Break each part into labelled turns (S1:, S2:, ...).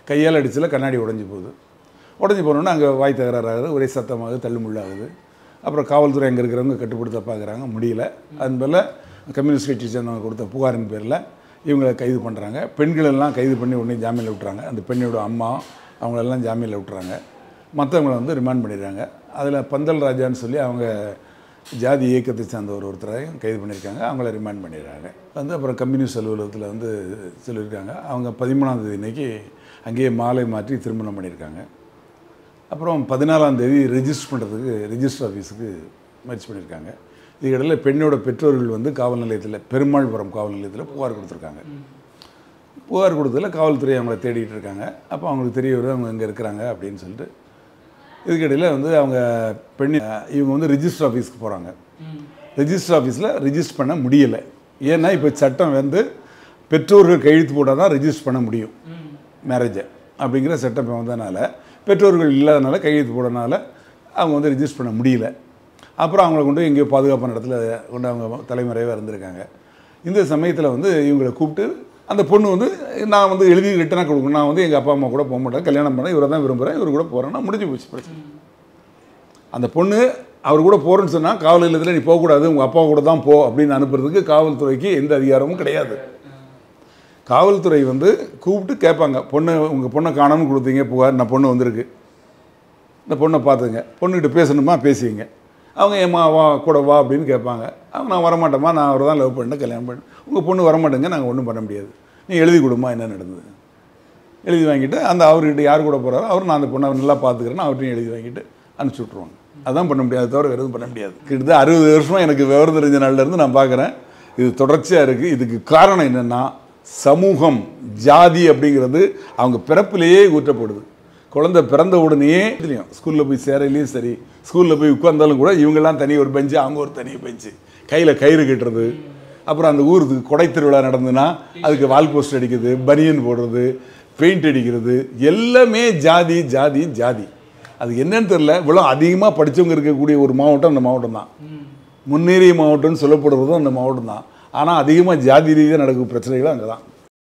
S1: கையால் அடிச்சல கண்ணாடி உடைஞ்சு போகுது உடஞ்சி போனோன்னா அங்கே வாய் தகராறாகுது ஒரே சத்தமாகுது தள்ளுமுள்ளாகுது அப்புறம் காவல்துறை அங்கே இருக்கிறவங்க கட்டுப்படுத்த பார்க்குறாங்க முடியல அதன் பேரில் கம்யூனிஸ்ட் கட்சி சேர்ந்தவங்க கொடுத்த புகாரின் பேரில் இவங்களை கைது பண்ணுறாங்க பெண்கள் எல்லாம் கைது பண்ணி உடனே ஜாமீனில் விட்டுறாங்க அந்த பெண்ணோட அம்மா அவங்களெல்லாம் ஜாமீனில் விட்டுறாங்க மற்றவங்கள வந்து ரிமாண்ட் பண்ணிடுறாங்க அதில் பந்தல் ராஜான்னு சொல்லி அவங்க ஜாதி இயக்கத்தை சார்ந்த ஒரு ஒருத்தரையும் கைது பண்ணியிருக்காங்க அவங்கள ரிமாண்ட் பண்ணிடுறாங்க வந்து அப்புறம் கம்யூனிஸ்ட் அலுவலகத்தில் வந்து சொல்லியிருக்காங்க அவங்க பதிமூணாம் தேதி இன்னைக்கு அங்கேயே மாலை மாற்றி திருமணம் பண்ணியிருக்காங்க அப்புறம் பதினாலாம் தேதி ரெஜிஸ்டர் பண்ணுறதுக்கு ரெஜிஸ்டர் ஆஃபீஸுக்கு முயற்சி பண்ணியிருக்காங்க இதுக்கிடையில பெண்ணோட பெற்றோர்கள் வந்து காவல் நிலையத்தில் பெருமாள்புரம் காவல் நிலையத்தில் புகார் கொடுத்துருக்காங்க புகார் கொடுத்ததில் காவல்துறை அவங்கள தேடிட்டு இருக்காங்க அப்போ அவங்களுக்கு தெரிய வருது அவங்க இங்கே இருக்கிறாங்க அப்படின்னு சொல்லிட்டு இதுக்கிடையில் வந்து அவங்க பெண்ணி இவங்க வந்து ரிஜிஸ்டர் ஆஃபீஸ்க்கு போகிறாங்க ரெஜிஸ்டர் ஆஃபீஸில் ரிஜிஸ்டர் பண்ண முடியலை ஏன்னா இப்போ சட்டம் வந்து பெற்றோர்கள் கையெழுத்து போட்டால் தான் ரெஜிஸ்டர் பண்ண முடியும் மேரேஜை அப்படிங்கிற சட்டம் இப்போ வந்ததுனால பெற்றோர்கள் இல்லாதனால கையெழுத்து போடனால அவங்க வந்து ரிஜிஸ்டர் பண்ண முடியல அப்புறம் அவங்கள கொண்டு போய் எங்கேயோ பாதுகாப்பான இடத்துல கொண்டு அவங்க தலைமறைவாக இருந்திருக்காங்க இந்த சமயத்தில் வந்து இவங்களை கூப்பிட்டு அந்த பொண்ணு வந்து நான் வந்து எழுதி ரிட்டனாக கொடுக்கணும் நான் வந்து எங்கள் அப்பா அம்மா கூட போக மாட்டேன் கல்யாணம் பண்ண இவரை தான் விரும்புகிறேன் இவர் கூட போகிறேன்னா முடிஞ்சு போச்சு பிரச்சனை அந்த பொண்ணு அவர் கூட போகிறேன்னு சொன்னால் காவல் நிலையத்தில் நீ போகக்கூடாது உங்கள் அப்பா கூட தான் போ அப்படின்னு அனுப்புறதுக்கு காவல்துறைக்கு எந்த அதிகாரமும் கிடையாது காவல்துறை வந்து கூப்பிட்டு கேட்பாங்க பொண்ணு உங்கள் பொண்ணை காணாமல் கொடுத்தீங்க புகார் நான் பொண்ணு வந்திருக்கு இந்த பொண்ணை பார்த்துங்க பொண்ணுக்கிட்ட பேசணுமா பேசிங்க அவங்க ஏம்மா வா கூட வா அப்படின்னு கேட்பாங்க அவங்க நான் வரமாட்டேம்மா நான் அவர் தான் லவ் பண்ணேன் கல்யாணம் பண்ணேன் உங்கள் பொண்ணு வரமாட்டேங்க நாங்கள் ஒன்றும் பண்ண முடியாது நீ எழுதி கொடுமா என்ன நடந்தது எழுதி வாங்கிட்டு அந்த அவர்கிட்ட யார் கூட போகிறாரோ அவர் நான் அந்த பொண்ணை நல்லா பார்த்துக்கிறேன்னு அவர்கிட்டையும் எழுதி வாங்கிட்டு அனுப்பிச்சி விட்ருவாங்க அதான் பண்ண முடியாது தவிர வேறு எதுவும் பண்ண முடியாது கிட்டத்தட்ட அறுபது வருஷமாக எனக்கு விவரம் தெரிஞ்ச நாள்லேருந்து நான் பார்க்குறேன் இது தொடர்ச்சியாக இருக்குது இதுக்கு காரணம் என்னென்னா சமூகம் ஜாதி அப்படிங்கிறது அவங்க பிறப்பிலேயே ஊற்றப்படுது குழந்தை பிறந்த உடனேயே இதுலையும் ஸ்கூலில் போய் சேரையிலையும் சரி ஸ்கூலில் போய் உட்கார்ந்தாலும் கூட இவங்கெல்லாம் தனி ஒரு பெஞ்சு அவங்க ஒரு தனி பெஞ்சு கையில் கயிறு கட்டுறது அப்புறம் அந்த ஊருக்கு கொடை திருவிழா நடந்ததுன்னா அதுக்கு வால் போஸ்ட் அடிக்கிறது பனியன் போடுறது பெயிண்ட் அடிக்கிறது எல்லாமே ஜாதி ஜாதி ஜாதி அது என்னன்னு தெரியல இவ்வளோ அதிகமாக படித்தவங்க இருக்கக்கூடிய ஒரு மாவட்டம் அந்த மாவட்டம் தான் முன்னேறிய மாவட்டம்னு சொல்லப்படுறதும் அந்த மாவட்டம் தான் ஆனால் அதிகமாக ஜாதி ரீதியாக நடக்கும் பிரச்சனைகளும் அங்கே தான்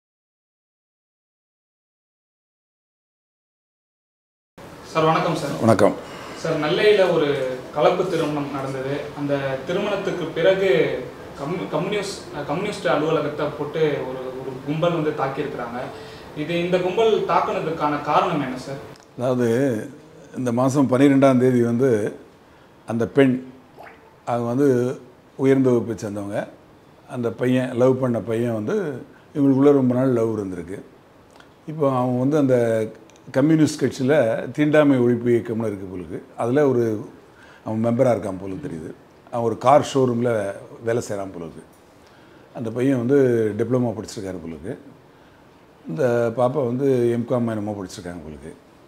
S2: சார் வணக்கம் சார்
S1: வணக்கம்
S2: சார் நெல்லையில் ஒரு கலப்பு திருமணம் நடந்தது அந்த திருமணத்துக்கு பிறகு கம் கம்யூனிஸ்ட் கம்யூனிஸ்ட் அலுவலகத்தை போட்டு ஒரு ஒரு கும்பல் வந்து தாக்கியிருக்கிறாங்க இது இந்த கும்பல் தாக்குனதுக்கான காரணம் என்ன சார்
S1: அதாவது இந்த மாதம் பன்னிரெண்டாம் தேதி வந்து அந்த பெண் அவங்க வந்து உயர்ந்த வகுப்பை சேர்ந்தவங்க அந்த பையன் லவ் பண்ண பையன் வந்து இவங்களுக்குள்ளே ரொம்ப நாள் லவ் இருந்திருக்கு இப்போ அவன் வந்து அந்த கம்யூனிஸ்ட் கட்சியில் தீண்டாமை ஒழிப்பு இயக்கம்னு இருக்குது போலுக்கு அதில் ஒரு அவன் மெம்பராக இருக்கான் போல தெரியுது அவன் ஒரு கார் ஷோரூமில் வேலை செய்கிறான் போலுக்கு அந்த பையன் வந்து டிப்ளமோ படிச்சிருக்காரு போலுக்கு இந்த பாப்பா வந்து எம்காம் என்னமோ படிச்சிருக்காங்க போலுக்கு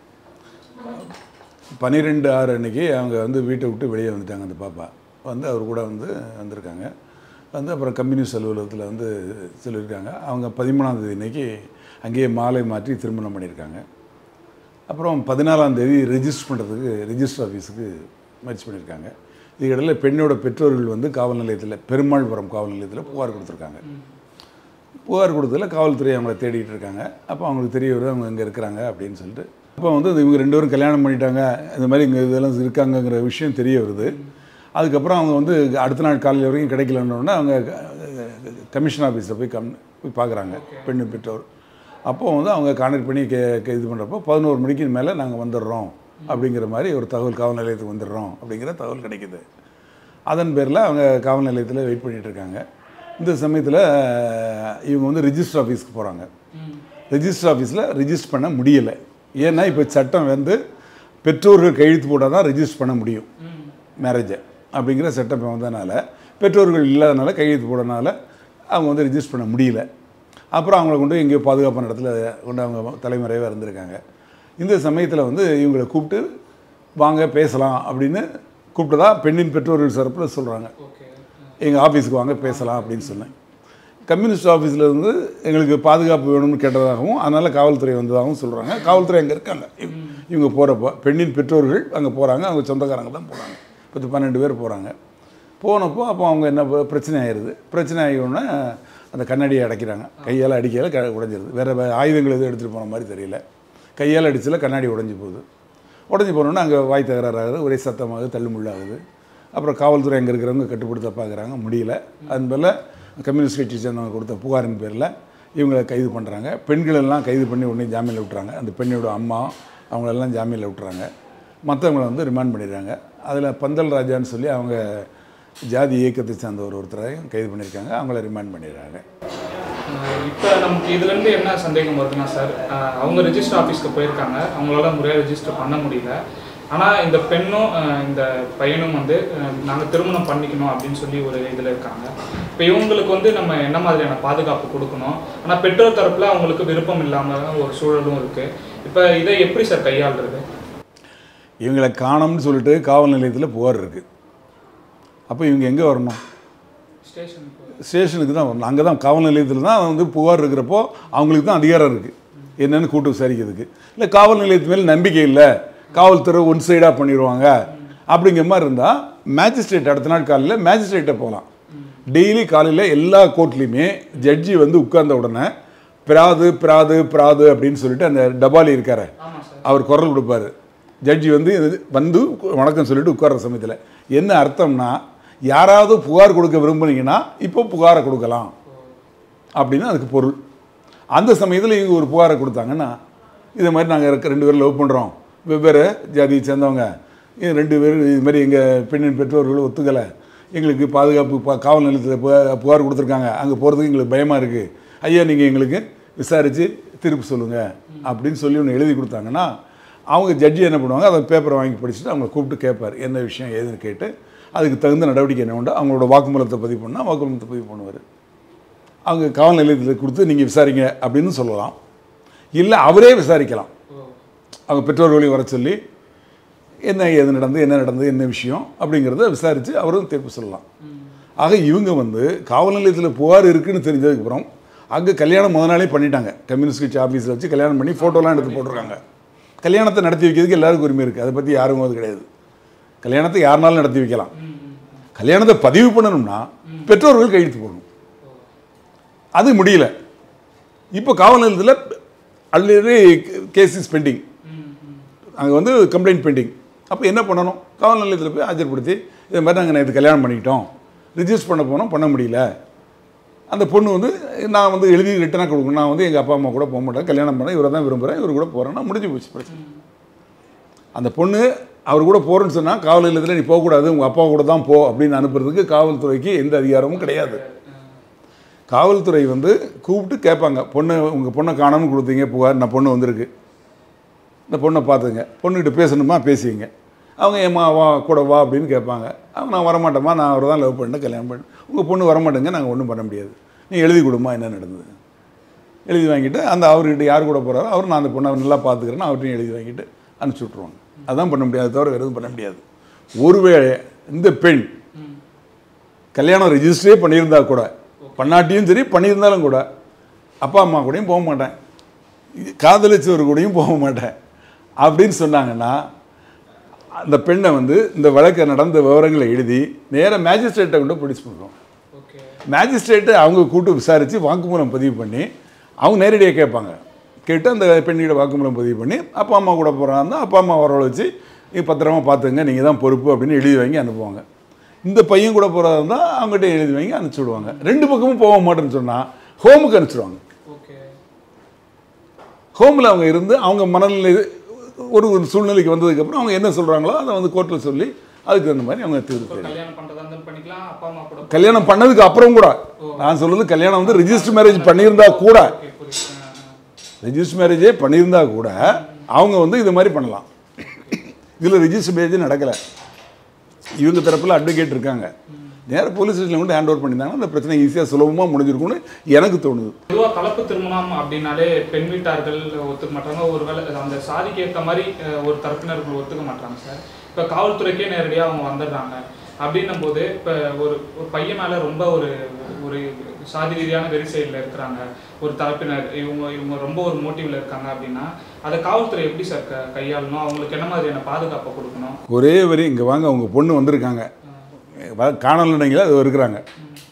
S1: பன்னிரெண்டு ஆறு அன்னைக்கு அவங்க வந்து வீட்டை விட்டு வெளியே வந்துட்டாங்க அந்த பாப்பா வந்து அவர் கூட வந்து வந்திருக்காங்க வந்து அப்புறம் கம்யூனிஸ்ட் அலுவலகத்தில் வந்து சொல்லியிருக்காங்க அவங்க பதிமூணாம் தேதி இன்னைக்கு அங்கேயே மாலை மாற்றி திருமணம் பண்ணியிருக்காங்க அப்புறம் பதினாலாம் தேதி ரெஜிஸ்டர் பண்ணுறதுக்கு ரெஜிஸ்டர் ஆஃபீஸுக்கு முயற்சி பண்ணியிருக்காங்க இதுக்கிடையில பெண்ணோட பெற்றோர்கள் வந்து காவல் நிலையத்தில் பெருமாள்புரம் காவல் நிலையத்தில் புகார் கொடுத்துருக்காங்க புகார் கொடுத்ததில் காவல்துறை அவங்கள தேடிட்டு இருக்காங்க அப்போ அவங்களுக்கு தெரிய வருது அவங்க இங்கே இருக்கிறாங்க அப்படின்னு சொல்லிட்டு அப்போ வந்து இவங்க ரெண்டு பேரும் கல்யாணம் பண்ணிட்டாங்க இந்த மாதிரி இங்கே இதெல்லாம் இருக்காங்கங்கிற விஷயம் தெரிய வருது அதுக்கப்புறம் அவங்க வந்து அடுத்த நாள் காலையில் வரைக்கும் கிடைக்கலன்னொடனே அவங்க கமிஷன் ஆஃபீஸில் போய் கம் போய் பார்க்குறாங்க பெண்ணு பெற்றோர் அப்போ வந்து அவங்க கான்டாக்ட் பண்ணி கே கே- இது பண்ணுறப்போ பதினோரு மணிக்கு மேலே நாங்கள் வந்துடுறோம் அப்படிங்கிற மாதிரி ஒரு தகவல் காவல் நிலையத்துக்கு வந்துடுறோம் அப்படிங்கிற தகவல் கிடைக்குது அதன் பேரில் அவங்க காவல் நிலையத்தில் வெயிட் பண்ணிட்டு இருக்காங்க இந்த சமயத்தில் இவங்க வந்து ரிஜிஸ்டர் ஆஃபீஸ்க்கு போகிறாங்க ரெஜிஸ்டர் ஆஃபீஸில் ரிஜிஸ்டர் பண்ண முடியலை ஏன்னா இப்போ சட்டம் வந்து பெற்றோர்கள் கையெழுத்து போட்டால் தான் ரெஜிஸ்டர் பண்ண முடியும் மேரேஜை அப்படிங்கிற சட்டம் இப்போ வந்ததுனால பெற்றோர்கள் இல்லாதனால கையெழுத்து போடனால அவங்க வந்து ரிஜிஸ்டர் பண்ண முடியல அப்புறம் அவங்கள கொண்டு போய் எங்கேயோ பாதுகாப்பான இடத்துல கொண்டு அவங்க தலைமறைவாக இருந்திருக்காங்க இந்த சமயத்தில் வந்து இவங்களை கூப்பிட்டு வாங்க பேசலாம் அப்படின்னு கூப்பிட்டதா பெண்ணின் பெற்றோர்கள் தரப்பில் சொல்கிறாங்க
S2: ஓகே
S1: எங்கள் ஆஃபீஸுக்கு வாங்க பேசலாம் அப்படின்னு சொன்னேன் கம்யூனிஸ்ட் ஆஃபீஸில் இருந்து எங்களுக்கு பாதுகாப்பு வேணும்னு கேட்டதாகவும் அதனால் காவல்துறை வந்ததாகவும் சொல்கிறாங்க காவல்துறை அங்கே இருக்காங்க இவ- இவங்க போகிறப்போ பெண்ணின் பெற்றோர்கள் அங்கே போகிறாங்க அவங்க சொந்தக்காரங்க தான் போகிறாங்க பத்து பன்னெண்டு பேர் போகிறாங்க போனப்போ அப்போ அவங்க என்ன ப- பிரச்சனை ஆயிடுது பிரச்சனை ஆகியோன்னே அந்த கண்ணாடியை அடைக்கிறாங்க கையால் அடிக்கையால் க உடைஞ்சிருது வேறு ஆயுதங்கள் எதுவும் எடுத்துகிட்டு போன மாதிரி தெரியல கையால் அடிச்சல கண்ணாடி உடைஞ்சு போகுது உடஞ்சி போனோன்னே அங்கே வாய் தகராறாகுது ஒரே சத்தமாகுது தள்ளுமுள்ளாகுது அப்புறம் காவல்துறை அங்கே இருக்கிறவங்க கட்டுப்படுத்த பார்க்குறாங்க முடியல அதன் கம்யூனிஸ்ட் கட்சி சேர்ந்தவங்க கொடுத்த புகாரின் பேரில் இவங்களை கைது பண்ணுறாங்க பெண்கள் எல்லாம் கைது பண்ணி உடனே ஜாமீனில் விட்டுறாங்க அந்த பெண்ணோட அம்மா அவங்களெல்லாம் ஜாமீனில் விட்டுறாங்க மற்றவங்களை வந்து ரிமாண்ட் பண்ணிடுறாங்க அதில் பந்தல் ராஜான்னு சொல்லி அவங்க ஜாதி இயக்கத்தை சேர்ந்த ஒரு ஒருத்தரையும் கைது பண்ணியிருக்காங்க அவங்கள ரிமாண்ட் பண்ணிடுறாங்க
S2: இப்போ நமக்கு இதுலேருந்து என்ன சந்தேகம் வருதுன்னா சார் அஹ் அவங்க ரெஜிஸ்டர் ஆஃபீஸ்க்கு போயிருக்காங்க அவங்களால முறையாக ரெஜிஸ்டர் பண்ண முடியல ஆனால் இந்த பெண்ணும் அஹ் இந்த பையனும் வந்து நாங்கள் திருமணம் பண்ணிக்கணும் அப்படின்னு சொல்லி ஒரு இதில் இருக்காங்க இப்போ இவங்களுக்கு வந்து நம்ம என்ன மாதிரியான பாதுகாப்பு கொடுக்கணும் ஆனால் பெற்றோர் தரப்பில் அவங்களுக்கு விருப்பம் இல்லாமல் ஒரு சூழலும் இருக்குது இப்போ இதை எப்படி சார் கையாளுறது
S1: இவங்களை காணோம்னு சொல்லிட்டு காவல் நிலையத்தில் புகார் இருக்குது அப்போ இவங்க எங்கே வரணும்
S2: ஸ்டேஷனுக்கு
S1: ஸ்டேஷனுக்கு தான் வரணும் அங்கே தான் காவல் நிலையத்தில் தான் வந்து புகார் இருக்கிறப்போ அவங்களுக்கு தான் அதிகாரம் இருக்குது என்னென்னு கூட்டு விசாரிக்கிறதுக்கு இல்லை காவல் நிலையத்து மேலே நம்பிக்கை இல்லை காவல்துறை ஒன் சைடாக பண்ணிடுவாங்க அப்படிங்கிற மாதிரி இருந்தால் மேஜிஸ்ட்ரேட் அடுத்த நாள் காலையில் மேஜிஸ்ட்ரேட்டை போகலாம் டெய்லி காலையில் எல்லா கோர்ட்லேயுமே ஜட்ஜி வந்து உட்கார்ந்த உடனே பிராது பிராது பிராது அப்படின்னு சொல்லிட்டு அந்த டபாலி இருக்காரு
S2: ஆமாம் சார்
S1: அவர் குரல் கொடுப்பாரு ஜட்ஜி வந்து இது வந்து வணக்கம் சொல்லிட்டு உட்கார்ற சமயத்தில் என்ன அர்த்தம்னா யாராவது புகார் கொடுக்க விரும்புனீங்கன்னா இப்போ புகாரை கொடுக்கலாம் அப்படின்னு அதுக்கு பொருள் அந்த சமயத்தில் இவங்க ஒரு புகாரை கொடுத்தாங்கன்னா இது மாதிரி நாங்கள் ரெண்டு பேரும் லவ் பண்ணுறோம் வெவ்வேறு ஜாதியை சேர்ந்தவங்க இது ரெண்டு பேரும் இது மாதிரி எங்கள் பெண்ணின் பெற்றோர்கள் ஒத்துக்கலை எங்களுக்கு பாதுகாப்பு பா காவல் நிலையத்தில் புகார் புகார் கொடுத்துருக்காங்க அங்கே போகிறதுக்கு எங்களுக்கு பயமாக இருக்குது ஐயா நீங்கள் எங்களுக்கு விசாரித்து திருப்பி சொல்லுங்கள் அப்படின்னு சொல்லி ஒன்று எழுதி கொடுத்தாங்கன்னா அவங்க ஜட்ஜி என்ன பண்ணுவாங்க அதை பேப்பரை வாங்கி படிச்சுட்டு அவங்களை கூப்பிட்டு கேட்பார் என்ன விஷயம் ஏதுன்னு கேட்டு அதுக்கு தகுந்த நடவடிக்கை என்ன உண்டு அவங்களோட வாக்குமூலத்தை பதிவு பண்ணால் வாக்குமூலத்தை பதிவு பண்ணுவார் அவங்க காவல் நிலையத்தில் கொடுத்து நீங்கள் விசாரிங்க அப்படின்னு சொல்லலாம் இல்லை அவரே விசாரிக்கலாம்
S2: ஓ
S1: அவங்க பெற்றோர்களையும் வர சொல்லி என்ன ஏது நடந்து என்ன நடந்தது என்ன விஷயம் அப்படிங்கிறத விசாரித்து அவரும் தீர்ப்பு சொல்லலாம் ஆக இவங்க வந்து காவல் நிலையத்தில் புகார் இருக்குன்னு தெரிஞ்சதுக்கப்புறம் அங்கே கல்யாணம் முத நாளே பண்ணிட்டாங்க கம்யூனிஸ்ட் கட்சி ஆஃபீஸில் வச்சு கல்யாணம் பண்ணி ஃபோட்டோலாம் எடுத்து போட்டிருக்காங்க கல்யாணத்தை நடத்தி வைக்கிறதுக்கு எல்லாருக்கும் உரிமை இருக்குது அதை பற்றி யாரும் அது கிடையாது கல்யாணத்தை யாருனாலும் நடத்தி வைக்கலாம் கல்யாணத்தை பதிவு பண்ணணும்னா பெற்றோர்கள் கையெழுத்து போடணும் அது முடியல இப்போ காவல் நிலையத்தில் ஆல்ரெடி கேஸ் இஸ் பெண்டிங் அங்கே வந்து கம்ப்ளைண்ட் பெண்டிங் அப்போ என்ன பண்ணணும் காவல் நிலையத்தில் போய் ஆஜர்படுத்தி இது மாதிரி நாங்கள் நேற்று கல்யாணம் பண்ணிக்கிட்டோம் ரிஜிஸ்டர் பண்ண போனோம் பண்ண முடியல அந்த பொண்ணு வந்து நான் வந்து எழுதி ரிட்டனாக கொடுக்கணும் நான் வந்து எங்கள் அப்பா அம்மா கூட போக மாட்டேன் கல்யாணம் பண்ண இவரை தான் விரும்புகிறேன் இவர் கூட போகிறேன்னா முடிஞ்சு போச்சு பிரச்சனை அந்த பொண்ணு அவர் கூட போகிறேன்னு சொன்னால் காவல் நிலையத்தில் நீ போகக்கூடாது உங்கள் அப்பா கூட தான் போ அப்படின்னு அனுப்புறதுக்கு காவல்துறைக்கு எந்த அதிகாரமும் கிடையாது காவல்துறை வந்து கூப்பிட்டு கேட்பாங்க பொண்ணு உங்கள் பொண்ணை காணாமல் கொடுத்தீங்க புகார் நான் பொண்ணு வந்திருக்கு இந்த பொண்ணை பார்த்துங்க பொண்ணுக்கிட்ட பேசணுமா பேசிங்க அவங்க ஏம்மா வா கூட வா அப்படின்னு கேட்பாங்க அவங்க நான் வரமாட்டேம்மா நான் அவரை தான் லவ் பண்ணேன் கல்யாணம் பண்ணேன் உங்கள் பொண்ணு வரமாட்டேங்க நாங்கள் ஒன்றும் பண்ண முடியாது நீ எழுதி கொடுமா என்ன நடந்தது எழுதி வாங்கிட்டு அந்த அவர்கிட்ட யார் கூட போகிறாரோ அவர் நான் அந்த பொண்ணை நல்லா பார்த்துக்கிறேன்னு அவர்கிட்டையும் எழுதி வாங்கிட்டு அனுப்பிச்சி விட்ருவாங்க அதான் பண்ண முடியாது தவிர வேறு எதுவும் பண்ண முடியாது ஒருவேளை இந்த பெண் கல்யாணம் ரெஜிஸ்டரே பண்ணியிருந்தா கூட பண்ணாட்டியும் சரி பண்ணியிருந்தாலும் கூட அப்பா அம்மா கூடயும் போக மாட்டேன் காதலிச்சவர் கூடயும் போக மாட்டேன் அப்படின்னு சொன்னாங்கன்னா அந்த பெண்ணை வந்து இந்த வழக்கை நடந்த விவரங்களை எழுதி நேராக மேஜிஸ்ட்ரேட்டை கொண்டு பிடிச்சி பண்ணுறோம்
S2: ஓகே
S1: மேஜிஸ்ட்ரேட்டு அவங்க கூட்டு விசாரித்து வாக்குமூலம் பதிவு பண்ணி அவங்க நேரடியாக கேட்பாங்க கேட்டு அந்த பெண்ணிட வாக்குமூலம் பதிவு பண்ணி அப்பா அம்மா கூட போகிறாங்க அப்பா அம்மா வர வச்சு நீ பத்திரமா பார்த்துங்க நீங்கள் தான் பொறுப்பு அப்படின்னு எழுதி வாங்கி அனுப்புவாங்க இந்த பையன் கூட போகிறதா இருந்தால் அவங்ககிட்ட எழுதி வாங்கி அனுப்பிச்சி விடுவாங்க ரெண்டு பக்கமும் போக மாட்டேன்னு சொன்னால் ஹோமுக்கு அனுப்பிச்சிடுவாங்க
S2: ஓகே
S1: ஹோமில் அவங்க இருந்து அவங்க மனநிலை ஒரு ஒரு சூழ்நிலைக்கு வந்ததுக்கப்புறம் அவங்க என்ன சொல்கிறாங்களோ அதை வந்து கோர்ட்டில் சொல்லி அதுக்கு தகுந்த மாதிரி அவங்க தீர்வு
S2: இப்போ கல்யாணம் பண்ணுறதா இருந்தாலும் பண்ணிக்கலாம் அப்பா அம்மா கூட
S1: கல்யாணம் பண்ணதுக்கு அப்புறம் கூட நான் சொல்றது கல்யாணம் வந்து ரிஜிஸ்டர் மேரேஜ் பண்ணியிருந்தா கூட
S2: ஓகே புரியுது ஆ, ஆ.
S1: ரெஜிஸ்டர் மேரேஜே பண்ணியிருந்தா கூட அவங்க வந்து இது மாதிரி பண்ணலாம் இதில் ரெஜிஸ்டர் மேரேஜ் நடக்கலை இவங்க தரப்பில் அட்வொகேட் இருக்காங்க நேராக போலீஸ் ஸ்டேஷனில் கொண்டு ஹேண்ட் ஓவர் பண்ணியிருந்தாங்கன்னா அந்த பிரச்சனை ஈஸியாக சுலபமாக முடிஞ்சிருக்கும்னு எனக்கு தோணுது
S2: பொதுவாக கலப்பு திருமணம் அப்படின்னாலே பெண் வீட்டார்கள் ஒத்துக்க மாட்டாங்க ஒருவேளை அந்த சாதிக்கு ஏற்ற மாதிரி அஹ், ஒரு தரப்பினர்கள் ஒத்துக்க மாட்டாங்க சார் இப்போ காவல்துறைக்கே நேரடியாக அவங்க வந்துடுறாங்க அப்படின்னும் போது இப்போ ஒரு ஒரு பையன் மேலே ரொம்ப ஒரு ஒரு சாதி ரீதியான வெறிசைடில் இருக்கிறாங்க ஒரு தரப்பினர் இவங்க இவங்க ரொம்ப ஒரு மோட்டிவ்ல இருக்காங்க அப்படின்னா அதை காவல்துறை எப்படி சார் க கையாளணும் அவங்களுக்கு என்ன மாதிரியான பாதுகாப்பை கொடுக்கணும்
S1: ஒரே வரி இங்கே வாங்க அவங்க பொண்ணு வந்திருக்காங்க வ- காணல் நினைங்களா அது இருக்கிறாங்க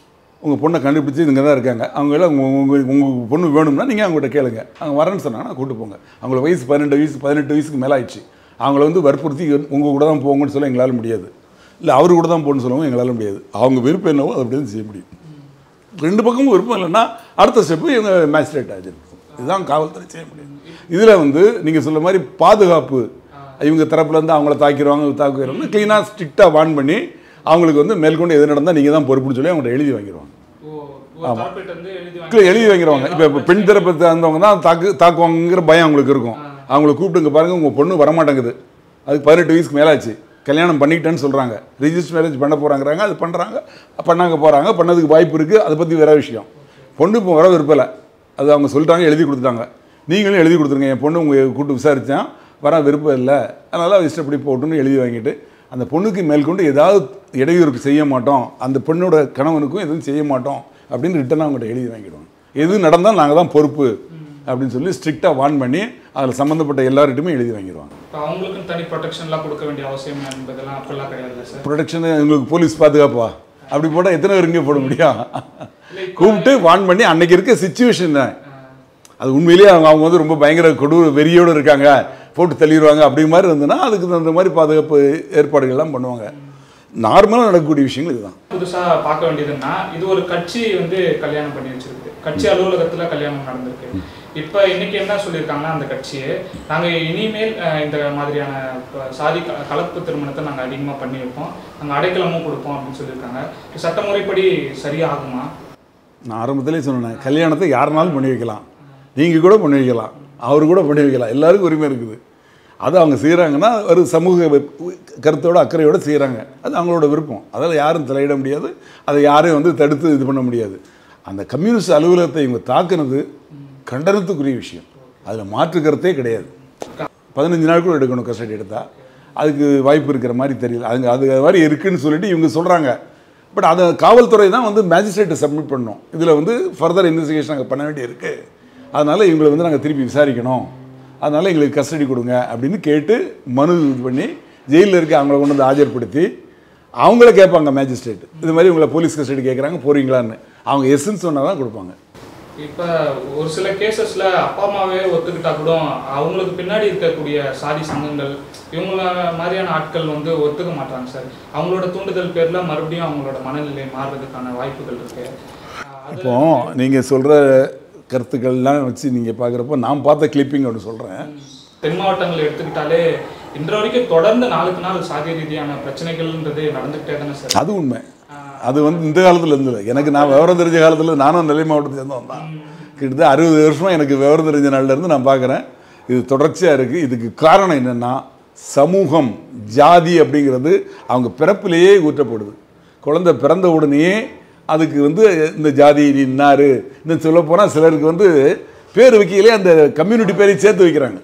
S1: உங்கள் பொண்ணை கண்டுபிடிச்சி இங்கே தான் இருக்காங்க அவங்க எல்லாம் உங்கள் உங்கள் உங்கள் பொண்ணு வேணும்னா நீங்கள் அவங்ககிட்ட கேளுங்க அவங்க வரேன்னு சொன்னாங்கன்னா கூட்டு போங்க அவங்கள வயசு பன்னெண்டு வயசு பதினெட்டு வயசுக்கு மேலே ஆயிடுச்சு அவங்கள வந்து வற்புறுத்தி உங்கள் கூட தான் போங்கன்னு சொல்ல எங்களால் முடியாது இல்லை அவரு கூட தான் போகணும்னு சொல்லவும் எங்களால் முடியாது அவங்க விருப்பம் என்னவோ அது அப்படி தான் செய்ய முடியும் ரெண்டு பக்கமும் விருப்பம் இல்லைன்னா அடுத்த ஸ்டெப்பு இவங்க மேஜிஸ்ட்ரேட் ஆகிருக்கும் இதுதான் காவல்துறை செய்ய முடியும் இதில் வந்து நீங்கள் சொல்ல மாதிரி பாதுகாப்பு இவங்க தரப்புலேருந்து அவங்கள தாக்கிடுவாங்க தாக்குறவங்க க்ளீனாக ஸ்ட்ரிக்டாக வார்ன் பண்ணி அவங்களுக்கு வந்து மேற்கொண்டு எது நடந்தால் நீங்கள் தான் பொறுப்புன்னு சொல்லி அவங்கள்ட்ட எழுதி வாங்கிடுவாங்க
S2: ஓ ஒரு தரப்பிட்ட இருந்து எழுதி வாங்கி
S1: இல்லை எழுதி வாங்கிடுவாங்க இப்போ இப்போ பெண் தரப்பு சார்ந்தவங்க தான் தாக்கு தாக்குவாங்கிற பயம் அவங்களுக்கு இருக்கும் அவங்கள கூப்பிட்டுங்க பாருங்க உங்கள் பொண்ணு வரமாட்டேங்குது அதுக்கு பதினெட்டு வயசுக்கு மேலாச்சு கல்யாணம் பண்ணிக்கிட்டேன்னு சொல்கிறாங்க ரிஜிஸ்டர் மேரேஜ் பண்ண போகிறாங்கிறாங்க அது பண்ணுறாங்க பண்ணாங்க போகிறாங்க பண்ணதுக்கு வாய்ப்பு இருக்குது அதை பற்றி வேற விஷயம் பொண்ணு இப்போ வர விருப்பலை அது அவங்க சொல்லிட்டாங்க எழுதி கொடுத்துட்டாங்க நீங்களும் எழுதி கொடுத்துருங்க என் பொண்ணு உங்கள் கூப்பிட்டு விசாரித்தேன் வர விருப்பம் இல்லை அதனால் அவ இஷ்டப்படி போட்டுன்னு எழுதி வாங்கிட்டு அந்த பொண்ணுக்கு மேற்கொண்டு ஏதாவது இடையூறுக்கு செய்ய மாட்டோம் அந்த பெண்ணோட கணவனுக்கும் எதுவும் செய்ய மாட்டோம் அப்படின்னு ரிட்டனாக அவங்கள்ட்ட எழுதி வாங்கிடுவோம் எது நடந்தால் நாங்கள் தான் பொறுப்பு அப்படின்னு சொல்லி ஸ்ட்ரிக்டாக வார்ன் பண்ணி அதில் சம்மந்தப்பட்ட எல்லார்கிட்டையுமே எழுதி வாங்கிடுவாங்க
S2: இப்போ அவங்களுக்கும் தனி ப்ரொடெக்ஷன்லாம் கொடுக்க வேண்டிய அவசியம் என்பதெல்லாம் அப்பெல்லாம் கிடையாதுல்ல சார்
S1: ப்ரொடெக்ஷன் எங்களுக்கு போலீஸ் பாதுகாப்பா அப்படி போட்டால் எத்தனை பேர் இங்கே போட முடியும்
S2: இல்லை இப்போ
S1: கூப்பிட்டு வார்ன் பண்ணி அன்னைக்கு இருக்க சுச்சுவேஷன் தான் அது உண்மையிலேயே அவங்க அவங்க வந்து ரொம்ப பயங்கர கொடூர வெறியோடு இருக்காங்க போட்டு தள்ளிடுவாங்க அப்படி மாதிரி இருந்ததுன்னா அதுக்கு தகுந்த மாதிரி பாதுகாப்பு ஏற்பாடுகள்லாம் பண்ணுவாங்க நார்மலாக நடக்கக்கூடிய விஷயங்கள் இதுதான்
S2: புதுசா பார்க்க வேண்டியதுன்னா இது ஒரு கட்சி வந்து கல்யாணம் பண்ணி வச்சிருக்கு கட்சி அலுவலகத்துல கல்யாணம் நடந்திருக்கு இப்ப இன்னைக்கு என்ன சொல்லியிருக்காங்கன்னா அந்த கட்சியே நாங்க இனிமேல் அஹ், இந்த மாதிரியான ப- சாதி க- கலப்பு திருமணத்தை நாங்க அதிகமா பண்ணி வைப்போம் நாங்க அடைக்கலமும் கொடுப்போம் அப்படின்னு சொல்லியிருக்காங்க இது சட்டமுறைப்படி சரியாகுமா
S1: நான் ஆரம்பத்திலே சொன்னேன் கல்யாணத்தை யாருனாலும் பண்ணி வைக்கலாம் நீங்கள் கூட பண்ணி வைக்கலாம் அவர் கூட பண்ணி வைக்கலாம் எல்லாருக்கும் உரிமை இருக்குது அது அவங்க செய்கிறாங்கன்னா ஒரு சமூக வெ- கருத்தோட அக்கறையோட செய்கிறாங்க அது அவங்களோட விருப்பம் அதில் யாரும் தலையிட முடியாது அதை யாரையும் வந்து தடுத்து இது பண்ண முடியாது அந்த கம்யூனிஸ்ட் அலுவலகத்தை இவங்க தாக்குனது கண்டனத்துக்குரிய விஷயம் அதில் மாற்று கருத்தே கிடையாது பதினஞ்சு நாள் கூட எடுக்கணும் கஸ்டடி எடுத்தா அதுக்கு வாய்ப்பு இருக்கிற மாதிரி தெரியல அது அது அது மாதிரி இருக்குன்னு சொல்லிட்டு இவங்க சொல்கிறாங்க பட் அதை காவல்துறை தான் வந்து மேஜிஸ்ட்ரேட்டை சப்மிட் பண்ணோம் இதில் வந்து ஃபர்தர் இன்வெஸ்டிகேஷன் நாங்கள் பண்ண வேண்டி இருக்கு அதனால் இவங்களை வந்து நாங்கள் திருப்பி விசாரிக்கணும் அதனால் எங்களுக்கு கஸ்டடி கொடுங்க அப்படின்னு கேட்டு மனு இது பண்ணி ஜெயிலில் இருக்க அவங்கள கொண்டு வந்து ஆஜர்படுத்தி அவங்கள கேட்பாங்க மேஜிஸ்ட்ரேட் இது மாதிரி உங்களை போலீஸ் கஸ்டடி கேட்குறாங்க போறீங்களான்னு அவங்க எஸ்ன்னு சொன்னால் தான் கொடுப்பாங்க
S2: இப்ப ஒரு சில கேசஸ்ல அப்பா அம்மாவே ஒத்துக்கிட்டா கூட அவங்களுக்கு பின்னாடி இருக்கக்கூடிய சாதி சங்கங்கள் இவங்கள மாதிரியான ஆட்கள் வந்து ஒத்துக்க மாட்டாங்க சார் அவங்களோட தூண்டுதல் பேர்ல மறுபடியும் அவங்களோட மனநிலை மாறுறதுக்கான வாய்ப்புகள் இருக்கு அஹ் அது
S1: இப்போ நீங்கள் சொல்கிற கருத்துக்கள்லாம் வச்சு நீங்கள் பார்க்குறப்போ நான் பார்த்த கிளிப்பிங் ஒன்று சொல்கிறேன்
S2: தென் மாவட்டங்கள் எடுத்துக்கிட்டாலே இன்று வரைக்கும் தொடர்ந்து நாளுக்கு நாள் சாதி ரீதியான பிரச்சனைகள்ன்றது நடந்துகிட்டே தானே சார்
S1: அது உண்மை அது வந்து இந்த காலத்துல இருந்து இல்லை எனக்கு நான் விவரம் தெரிஞ்ச காலத்தில் நானும் நெல்லை மாவட்டத்தை சேர்ந்தவன் தான் கிட்டத்தட்ட அறுபது வருஷமா எனக்கு விவரம் தெரிஞ்ச நாள்ல இருந்து நான் பார்க்குறேன் இது தொடர்ச்சியாக இருக்குது இதுக்கு காரணம் என்னென்னா சமூகம் ஜாதி அப்படிங்கிறது அவங்க பிறப்பிலேயே ஊற்றப்படுது குழந்தை பிறந்த உடனேயே அதுக்கு வந்து இந்த ஜாதி நீ இன்னாரு இன்னும் சொல்ல போனால் சிலருக்கு வந்து பேர் வைக்கையிலே அந்த கம்யூனிட்டி பேரையும் சேர்த்து வைக்கிறாங்க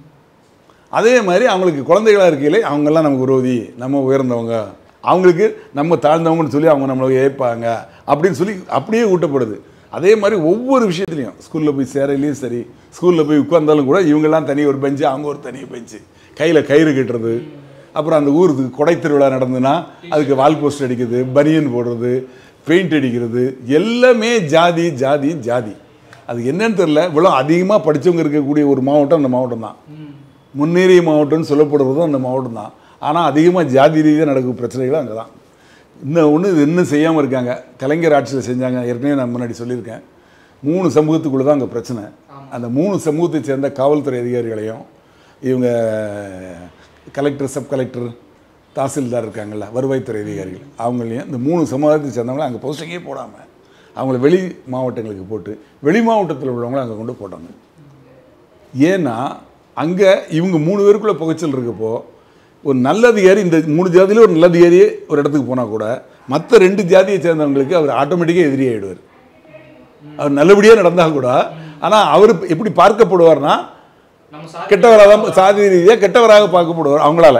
S1: அதே மாதிரி அவங்களுக்கு குழந்தைகளாக இருக்கையிலே அவங்கெல்லாம் நமக்கு விரோதி நம்ம உயர்ந்தவங்க அவங்களுக்கு நம்ம தாழ்ந்தவங்கன்னு சொல்லி அவங்க நம்மளை ஏற்பாங்க அப்படின்னு சொல்லி அப்படியே ஊட்டப்படுது அதே மாதிரி ஒவ்வொரு விஷயத்துலையும் ஸ்கூலில் போய் சேரையிலையும் சரி ஸ்கூலில் போய் உட்கார்ந்தாலும் கூட இவங்கெல்லாம் தனி ஒரு பெஞ்சு அவங்க ஒரு தனி பெஞ்சு கையில் கயிறு கட்டுறது அப்புறம் அந்த ஊருக்கு கொடை திருவிழா நடந்ததுன்னா அதுக்கு வால் போஸ்ட் அடிக்கிறது பனியன் போடுறது பெயிண்ட் அடிக்கிறது எல்லாமே ஜாதி ஜாதி ஜாதி அது என்னன்னு தெரியல இவ்வளோ அதிகமாக படித்தவங்க இருக்கக்கூடிய ஒரு மாவட்டம் அந்த மாவட்டம் தான் முன்னேறிய மாவட்டம்னு சொல்லப்படுறதும் அந்த மாவட்டம் தான் ஆனால் அதிகமாக ஜாதி ரீதியாக நடக்கும் பிரச்சனைகளும் அங்கே தான் இன்னும் ஒன்று இது இன்னும் செய்யாமல் இருக்காங்க கலைஞர் ஆட்சியில் செஞ்சாங்க ஏற்கனவே நான் முன்னாடி சொல்லியிருக்கேன் மூணு சமூகத்துக்குள்ளே தான் அங்கே பிரச்சனை அந்த மூணு சமூகத்தை சேர்ந்த காவல்துறை அதிகாரிகளையும் இவங்க கலெக்டர் சப் கலெக்டர் தாசில்தார் இருக்காங்கல்ல வருவாய்த்துறை அதிகாரிகள் அவங்களையும் இந்த மூணு சமூகத்தை சேர்ந்தவங்கள அங்கே போஸ்டிங்கே போடாமல் அவங்கள வெளி மாவட்டங்களுக்கு போட்டு வெளி மாவட்டத்தில் உள்ளவங்கள அங்கே கொண்டு போட்டாங்க ஏன்னா அங்கே இவங்க மூணு பேருக்குள்ள புகைச்சல் இருக்கப்போ ஒரு நல்ல அதிகாரி இந்த மூணு ஜாதியில ஒரு நல்ல அதிகாரியே ஒரு இடத்துக்கு போனால் கூட மற்ற ரெண்டு ஜாதியை சேர்ந்தவங்களுக்கு அவர் ஆட்டோமேட்டிக்காக எதிரி ஆகிடுவார் அவர் நல்லபடியாக நடந்தால் கூட ஆனால் அவர் எப்படி பார்க்கப்படுவார்னா
S2: நம்ம சாதி
S1: கெட்டவராக தான் சாதி ரீதியாக கெட்டவராக பார்க்கப்படுவார் அவங்களால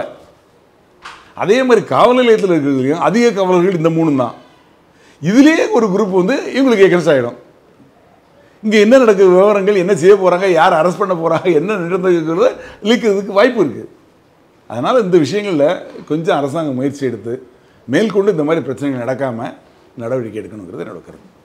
S1: அதே மாதிரி காவல் நிலையத்தில் இருக்கிறதுலையும் அதிக காவலர்கள் இந்த மூணு தான் இதுலேயே ஒரு குரூப் வந்து இவங்களுக்கு எகன்ஸ்ட் ஆகிடும் இங்கே என்ன நடக்குது விவரங்கள் என்ன செய்ய போகிறாங்க யார் அரெஸ்ட் பண்ண போகிறாங்க என்ன நடந்துக்கிறத இழுக்கிறதுக்கு வாய்ப்பு இருக்குது அதனால் இந்த விஷயங்களில் கொஞ்சம் அரசாங்கம் முயற்சி எடுத்து மேற்கொண்டு இந்த மாதிரி பிரச்சனைகள் நடக்காமல் நடவடிக்கை எடுக்கணுங்கிறது என்னோட கருத்து